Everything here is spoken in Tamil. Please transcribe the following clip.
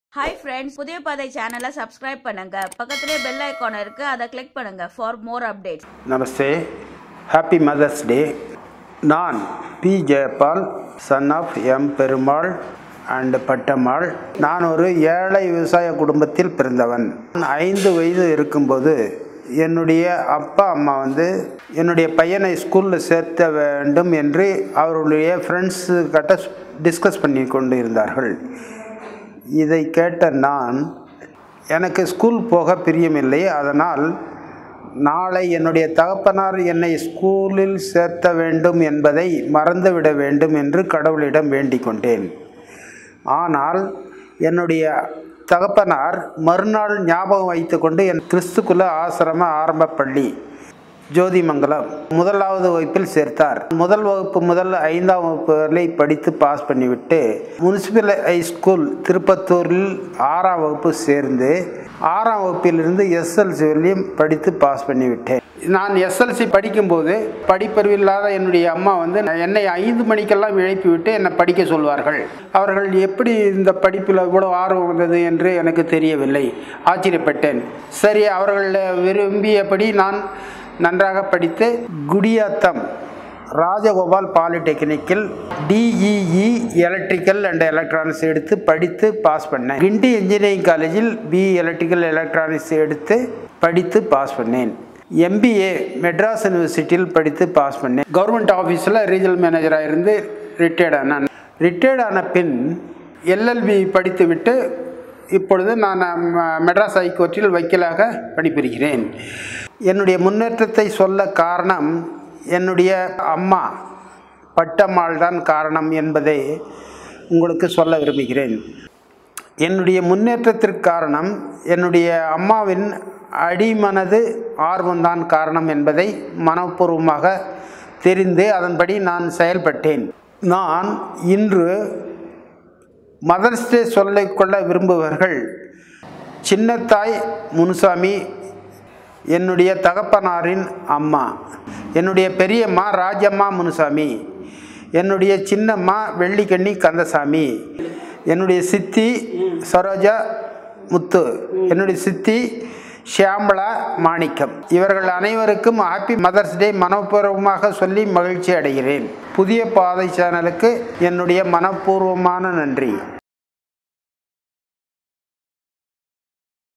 ஹாய் ஃப்ரெண்ட்ஸ் புதிய பாதை சேனலை சப்ஸ்கிரைப் பண்ணுங்க பக்கத்திலே பெல் ஐகான் இருக்கு அதை கிளிக் பண்ணுங்க ஃபார் மோர் அப்டேட்ஸ் நமஸ்தே ஹாப்பி மதர்ஸ் டே நான் P Jayapal son of M Perumal and Pattammal நான் ஒரு ஏழை விவசாய குடும்பத்தில் பிறந்தவன் ஐந்து வயது இருக்கும்போது என்னுடைய அப்பா அம்மா வந்து என்னுடைய பையனை ஸ்கூலில் சேர்த்த வேண்டும் என்று அவர்களுடைய ஃப்ரெண்ட்ஸு கிட்ட டிஸ்கஸ் பண்ணி கொண்டு இருந்தார்கள் இதை கேட்ட நான் எனக்கு ஸ்கூல் போக பிரியமில்லை அதனால் நாளை என்னுடைய தகப்பனார் என்னை ஸ்கூலில் சேர்த்த வேண்டும் என்பதை மறந்துவிட வேண்டும் என்று கடவுளிடம் வேண்டிக் கொண்டேன் ஆனால் என்னுடைய தகப்பனார் மறுநாள் ஞாபகம் வைத்துக்கொண்டு என் கிறிஸ்துக்குல ஆசிரம ஆரம்ப பள்ளி ஜோதிமங்கலம் முதலாவது வகுப்பில் சேர்த்தார் முதல் வகுப்பு முதல் ஐந்தாம் வகுப்பு வரை படித்து பாஸ் பண்ணிவிட்டு முனிசிபல் ஹை ஸ்கூல் திருப்பத்தூரில் ஆறாம் வகுப்பு சேர்ந்து ஆறாம் வகுப்பிலிருந்து எஸ்எல்சி வரையும் படித்து பாஸ் பண்ணிவிட்டேன் நான் எஸ்எல்சி படிக்கும்போது படிப்பறிவில்லாத என்னுடைய அம்மா வந்து என்னை ஐந்து மணிக்கெல்லாம் எழுப்பி விட்டு என்னை படிக்க சொல்வார்கள் அவர்கள் எப்படி இந்த படிப்பில் இவ்வளோ ஆர்வம் வந்தது என்று எனக்கு தெரியவில்லை ஆச்சரியப்பட்டேன் சரி அவர்கள் விரும்பியபடி நான் நன்றாக படித்து குடியாத்தம் ராஜகோபால் பாலிடெக்னிக்கில் டிஇஇ எலக்ட்ரிக்கல் அண்ட் எலக்ட்ரானிக்ஸ் எடுத்து படித்து பாஸ் பண்ணேன் கிண்டி இன்ஜினியரிங் காலேஜில் பிஇ எலக்ட்ரிக்கல் எலக்ட்ரானிக்ஸ் எடுத்து படித்து பாஸ் பண்ணேன் எம்பிஏ மெட்ராஸ் யூனிவர்சிட்டியில் படித்து பாஸ் பண்ணேன் கவர்மெண்ட் ஆஃபீஸில் ரீஜனல் மேனேஜராக இருந்து ரிட்டையர்ட் ஆனேன் ரிட்டையர்ட் ஆன பின் எல்எல்பி படித்துவிட்டு இப்பொழுது நான் ம- மெட்ராஸ் ஹைகோர்ட்டில் வக்கீலாக பணிபுரிகிறேன் என்னுடைய முன்னேற்றத்தை சொல்ல காரணம் என்னுடைய அம்மா பட்டம்மாள் தான் காரணம் என்பதை உங்களுக்கு சொல்ல விரும்புகிறேன் என்னுடைய முன்னேற்றத்திற்கு காரணம் என்னுடைய அம்மாவின் அடிமனது ஆர்வம்தான் காரணம் என்பதை மனப்பூர்வமாக தெரிந்து அதன்படி நான் செயல்பட்டேன் நான் இன்று மதர்ஸ் டே சொல்லிக்கொள்ள விரும்புபவர்கள் சின்னத்தாய் முனுசாமி என்னுடைய தகப்பனாரின் அம்மா என்னுடைய பெரியம்மா ராஜம்மா முனுசாமி என்னுடைய சின்னம்மா வெள்ளிக்கண்ணி கந்தசாமி என்னுடைய சித்தி சரோஜா முத்து என்னுடைய சித்தி ஷியாமளா மாணிக்கம் இவர்கள் அனைவருக்கும் ஹாப்பி மதர்ஸ் டே மனப்பூர்வமாக சொல்லி மகிழ்ச்சி அடைகிறேன் புதிய பாதை சேனலுக்கு என்னுடைய மனப்பூர்வமான நன்றி